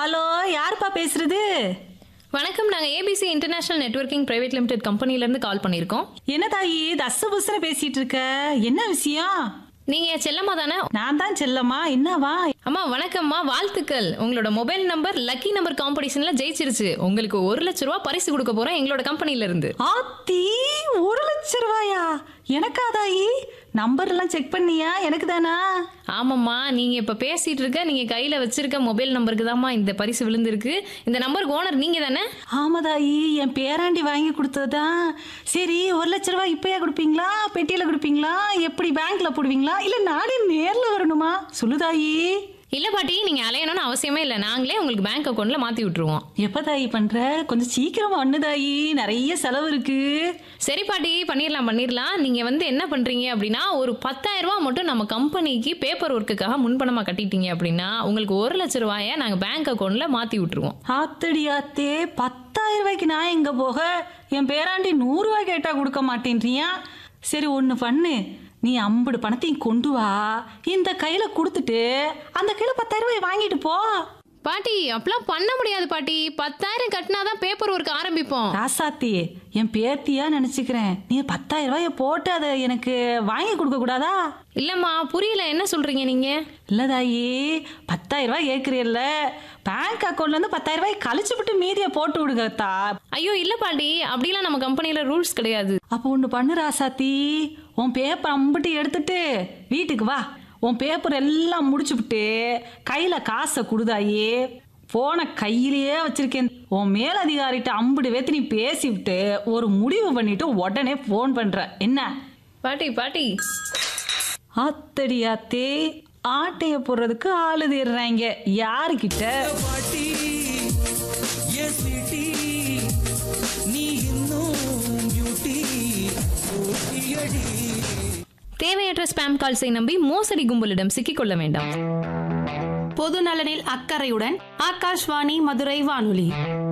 hello யாருப்பா பேசுறது வணக்கம் நாங்கள் ABC international networking private limited கம்பெனிலேருந்து கால் பண்ணியிருக்கோம் என்ன தாயி தச புசன பேசிட்டு இருக்க என்ன விஷயம் நீங்கள் செல்லம்மா தானே நான் தான் செல்லம்மா என்னவா அம்மா வணக்கம்மா வாழ்த்துக்கள் உங்களோட மொபைல் நம்பர் லக்கி நம்பர் காம்படிஷனில் ஜெயிச்சிருச்சு உங்களுக்கு ஒரு லட்ச ரூபா பரிசு கொடுக்க போகிறோம் எங்களோட கம்பெனிலேருந்து ஆத்தி ஒரு லட்ச ரூபாயா எனக்கா தாயி நம்பர் எல்லாம் செக் பண்ணியா எனக்கு தானா ஆமாம்மா நீங்கள் இப்போ பேசிகிட்டு இருக்க நீங்கள் கையில் வச்சிருக்க மொபைல் நம்பருக்கு தான்மா இந்த பரிசு விழுந்திருக்கு இந்த நம்பருக்கு ஓனர் நீங்கள் தானே ஆமா தாயி என் பேராண்டி வாங்கி கொடுத்ததுதான் சரி ஒரு லட்ச ரூபாய் இப்பயா கொடுப்பீங்களா பெட்டியில கொடுப்பீங்களா எப்படி பேங்க்ல போடுவீங்களா இல்ல நானே நேர்ல வரணுமா சொல்லு தாயி இல்லை பாட்டி நீங்கள் அலையணும்னு அவசியமே இல்லை நாங்களே உங்களுக்கு பேங்க் அக்கௌண்ட்டில் மாற்றி விட்டுருவோம் எப்ப தாயி பண்ற கொஞ்சம் சீக்கிரமா ஒண்ணு தாயி நிறைய செலவு இருக்கு சரி பாட்டி பண்ணிடலாம் பண்ணிடலாம் நீங்கள் வந்து என்ன பண்ணுறீங்க அப்படின்னா ஒரு 10000 ரூபாய் மட்டும் நம்ம கம்பெனிக்கு பேப்பர் ஒர்க்குக்காக முன்பணமாக கட்டிட்டீங்க அப்படின்னா உங்களுக்கு ஒரு லட்ச ரூபாயை நாங்கள் பேங்க் அக்கௌண்ட்டில் மாற்றி விட்டுருவோம் ஆத்தடி ஆத்தே பத்தாயிரம் ரூபாய்க்கு நான் எங்க போக என் பேராண்டி நூறு ரூபாய் கேட்டா கொடுக்க மாட்டேன்றியா சரி ஒன்று பண்ணு நீ ஐம்பது பணத்தையும் கொண்டு வா இந்த கையில கொடுத்துட்டு அந்த கையில பத்தாயிரம் ரூபாய் வாங்கிட்டு போ பாட்டி அப்பெல்லாம் பண்ண முடியாது பாட்டி பத்தாயிரம் கட்டினா தான் பேப்பர் ஒர்க் ஆரம்பிப்போம் ராசாத்தி என் பேத்தியா நினைச்சுக்கிறேன் நீ பத்தாயிரம் ரூபாய போட்டு அதை எனக்கு வாங்கி கொடுக்க கூடாதா இல்லைம்மா புரியல என்ன சொல்கிறீங்க நீங்கள் இல்லதாயி பத்தாயிரம் ரூபாய் கேட்குறீல்ல பேங்க் அக்கௌண்ட்ல இருந்து பத்தாயிரம் ரூபாய் கழிச்சு விட்டு மீதியை போட்டு விடுங்கத்தா ஐயோ இல்லை பாட்டி அப்படிலாம் நம்ம கம்பெனியில் ரூல்ஸ் கிடையாது அப்போ ஒன்று பண்ணு ராசாத்தி உன் பேப்பர் அம்பிட்டு எடுத்துட்டு வீட்டுக்கு வா உன் பேப்பர் எல்லாம் முடிச்சுப்புட்டு கையில் காசை கொடுதாயி போன கையிலேயே வச்சிருக்கேன் உன் மேலதிகாரிட்ட அம்புடு வேத்து நீ பேசிவிட்டு ஒரு முடிவு பண்ணிட்டு உடனே ஃபோன் பண்ற என்ன பாட்டி பாட்டி ஆத்தடி ஆத்தே ஆட்டைய போடுறதுக்கு ஆளு தேடுறாங்க யாருக்கிட்ட பாட்டி என் ஸ்வீட்டி நீ இன்னும் பியூட்டி அடி தேவையற்ற ஸ்பாம் கால்ஸை நம்பி மோசடி கும்பலிடம் சிக்கிக்கொள்ள வேண்டாம் பொது நலனில் அக்கறையுடன் ஆகாஷ்வாணி மதுரை வானொலி